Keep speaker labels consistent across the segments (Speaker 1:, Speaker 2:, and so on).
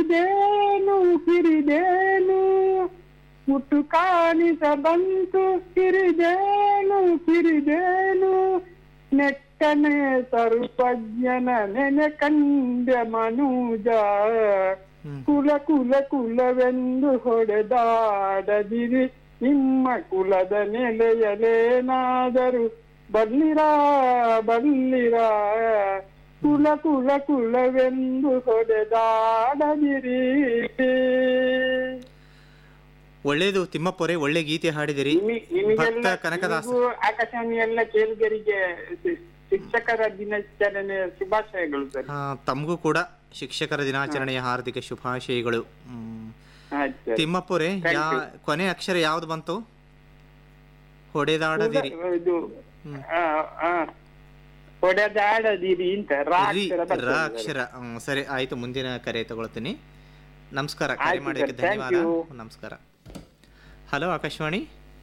Speaker 1: ಕಿರಿದೇನು ಕಿರಿದೇನು ಮುಟ್ಟು ಕಾಣಿಸ ಬಂತು ಕಿರಿದೇನು ಕಿರಿದೇನು ನೆಟ್ಟನೆ ಸರ್ವಜ್ಞನ ನೆನೆ ಕಂಡ ಮನುಜ ಕುಲ ಕುಲ ಕುಲವೆಂದು ಹೊಡೆದಾಡದಿರಿ ನಿಮ್ಮ ಕುಲದ ನೆಲೆಯಲೇನಾದರೂ ಬಲ್ಲಿರಾ ಬಲ್ಲಿರಾ ಕುಲ ಕುಲ ಕುಲವೆಂದು ಹೊಡೆದಾಡದಿರಿ
Speaker 2: ಒಳ್ಳೇದು ತಿಮ್ಮಪ್ಪರೇ ಒಳ್ಳೆ ಗೀತೆ ಹಾಡಿದಿರಿ
Speaker 1: ನಿಮಿ- ನಿಮಗೆಲ್ಲ
Speaker 2: ಭಕ್ತ ಕನಕದಾಸ
Speaker 1: ನಿಮಗೂ ಆಕಾಶವಾಣಿ ಎಲ್ಲ ಕೇಳುಗರಿಗೆ ಶಿ- ಶಿಕ್ಷಕರ ದಿನಾಚರಣೆ ಶುಭಾಶಯಗಳು ಸರ್
Speaker 2: ಆ, ತಮಗೂ ಕೂಡ ಶಿಕ್ಷಕರ ದಿನಾಚರಣೆಯ ಹಾರ್ದಿಕ ಶುಭಾಶಯಗಳು ಹ್ಮ್.
Speaker 1: ಆಯ್ತು ಸರ್.
Speaker 2: ತಿಮ್ಮಪ್ಪರೇ
Speaker 1: Thank
Speaker 2: ಯಾ
Speaker 1: you.
Speaker 2: ಕೊನೆ ಅಕ್ಷರ ಯಾವ್ದು ಬಂತು ಹೊಡೆದಾಡದಿರಿ
Speaker 1: ಇದು ಆ, ಆ, ಹೊಡೆದಾಡದಿರಿ ಅಂತ ರಾ
Speaker 2: ರಿ
Speaker 1: ಅಕ್ಷರ ಬರ್ತದೆ
Speaker 2: ರ
Speaker 1: ಸರ್.
Speaker 2: ಅಕ್ಷರ ಹ್ಮ್, ಸರಿ ಆಯ್ತು ಮುಂದಿನ ಕರೆ ತಗೊಳ್ತೀನಿ ನಮಸ್ಕಾರ ಕರೆ
Speaker 1: ಆಯ್ತು
Speaker 2: ಮಾಡೋದಕ್ಕೆ
Speaker 1: ಸರ್, thank
Speaker 2: ಧನ್ಯವಾದ
Speaker 1: you.
Speaker 2: ನಮಸ್ಕಾರ hello Akashvani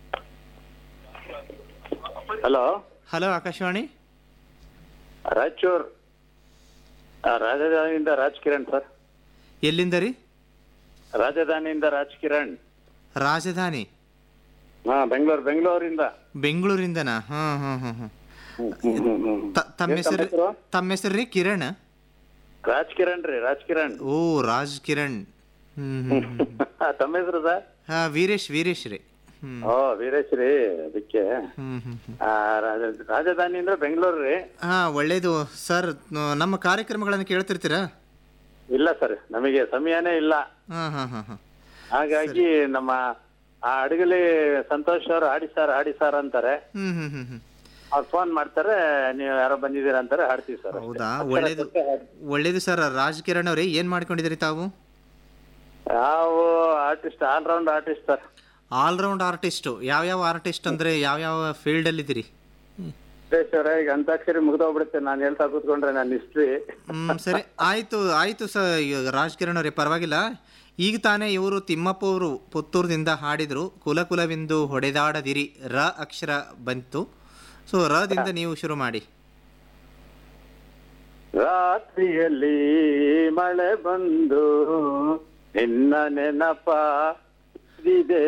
Speaker 3: hello
Speaker 2: hello Akashvani
Speaker 3: Raichur ಆ, ರಾಜಧಾನಿಯಿಂದ ರಾಜ್ ಕಿರಣ್ ಸರ್
Speaker 2: ಎಲ್ಲಿಂದ ರೀ
Speaker 3: ರಾಜಧಾನಿಯಿಂದ ರಾಜ್ ಕಿರಣ್
Speaker 2: ರಾಜಧಾನಿ
Speaker 3: ಹಾ ಬೆಂಗಳೂರು ಬೆಂಗಳೂರಿಂದ
Speaker 2: ಬೆಂಗಳೂರಿಂದನಾ ಹಾ ಹಾ ಹಾ ಹಾ
Speaker 3: ಹ್ಮ್, ಹ್ಮ್, ಹ್ಮ್, ಹ್ಮ್.
Speaker 2: ತ- ತಮ್ಮ
Speaker 3: ಏನ್ ತಮ್ಮ
Speaker 2: ಹೆಸರು
Speaker 3: ಹೆಸರು?
Speaker 2: ತಮ್ಮ ಹೆಸರು ರೀ ಕಿರಣ್
Speaker 3: ರಾಜ್ ಕಿರಣ್ ರೀ ರಾಜ್ ಕಿರಣ್
Speaker 2: ಓ ರಾಜ್ ಕಿರಣ್ ಹ್ಮ್ ಹ್ಮ್ ಹ್ಮ್.
Speaker 3: ಆ, ತಮ್ಮ ಹೆಸರು ಸರ್
Speaker 2: ಹಾ ವೀರೇಶ್ ವೀರೇಶ್ ರೀ ಹ್ಮ್
Speaker 3: ಓ ವೀರೇಶ್ ರೀ ಅದಕ್ಕೆ
Speaker 2: ಹ್ಮ್ ಹ್ಮ್ ಹ್ಮ್
Speaker 3: ಆ, ರಾಜ- ರಾಜಧಾನಿ ಅಂದ್ರೆ ಬೆಂಗಳೂರು ರೀ
Speaker 2: ಹಾ ಒಳ್ಳೇದು ಸರ್ ನ- ನಮ್ಮ ಕಾರ್ಯಕ್ರಮಗಳನ್ನು ಕೇಳ್ತಿರ್ತೀರಾ
Speaker 3: ಇಲ್ಲ ಸರ್ ನಮಗೆ ಸಮಯನೇ ಇಲ್ಲ
Speaker 2: ಹಾ ಹಾ ಹಾ ಹಾ
Speaker 3: ಹಾಗಾಗಿ ನಮ್ಮ ಆ ಅಡಗಲಿ ಸಂತೋಷ್ ಅವರು ಹಾಡಿ ಸರ್ ಹಾಡಿ ಸರ್ ಅಂತಾರೆ
Speaker 2: ಹ್ಮ್ ಹ್ಮ್ ಹ್ಮ್ ಹ್ಮ್
Speaker 3: ಅವ್ರು ಫೋನ್ ಮಾಡ್ತಾರೆ ನೀವು ಯಾರೋ ಬಂದಿದ್ದೀರಾ ಅಂತಾರೆ ಹಾಡ್ತೀವಿ ಸರ್ ಅಷ್ಟೇ.
Speaker 2: ಹೌದಾ
Speaker 3: ಅಕ್ಷರ
Speaker 2: ಒಳ್ಳೇದು
Speaker 3: ಕೊಟ್ಟೆ ಹಾಡ್-
Speaker 2: ಒಳ್ಳೇದು ಸರ್ ರಾಜ್ ಕಿರಣ್ ಅವ್ರೆ ಏನ್ ಮಾಡ್ಕೊಂಡಿದ್ದೀರಿ ತಾವು
Speaker 3: ನಾವು artist all round artist sir
Speaker 2: all round artist ಯಾವ್ಯಾವ ಆರ್ಟಿಸ್ಟ್ ಅಂದ್ರೆ ಯಾವ್ಯಾವ ಫೀಲ್ಡ್ ಅಲ್ಲಿ ಇದ್ದೀರಿ
Speaker 3: ಸಿದ್ದೇಶ್ವರ ಈಗ ಅಂತಾಕ್ಷರಿ ಮುಗ್ದೋಗ್ಬಿಡುತ್ತೆ ನಾನು ಹೇಳ್ತಾ ಕೂತ್ಕೊಂಡ್ರೆ ನಾನು ಹಿಸ್ಟ್ರಿ
Speaker 2: ಹ್ಮ್ ಸರಿ ಆಯ್ತು ಆಯ್ತು ಸರ್ ರಾಜ್ ಕಿರಣ್ ಅವರೇ ಪರವಾಗಿಲ್ಲ ಈಗ ತಾನೇ ಇವರು ತಿಮ್ಮಪ್ಪ ಅವರು ಪುತ್ತೂರದಿಂದ ಹಾಡಿದ್ರು ಕುಲ ಕುಲವೆಂದು ಹೊಡೆದಾಡದಿರಿ ರ ಅಕ್ಷರ ಬಂತು ಸೊ ರದಿಂದ ನೀವು ಶುರು ಮಾಡಿ
Speaker 3: ರಾತ್ರಿಯಲ್ಲಿ ಮಳೆ ಬಂದು ನಿನ್ನ ನೆನಪ ಇದೆ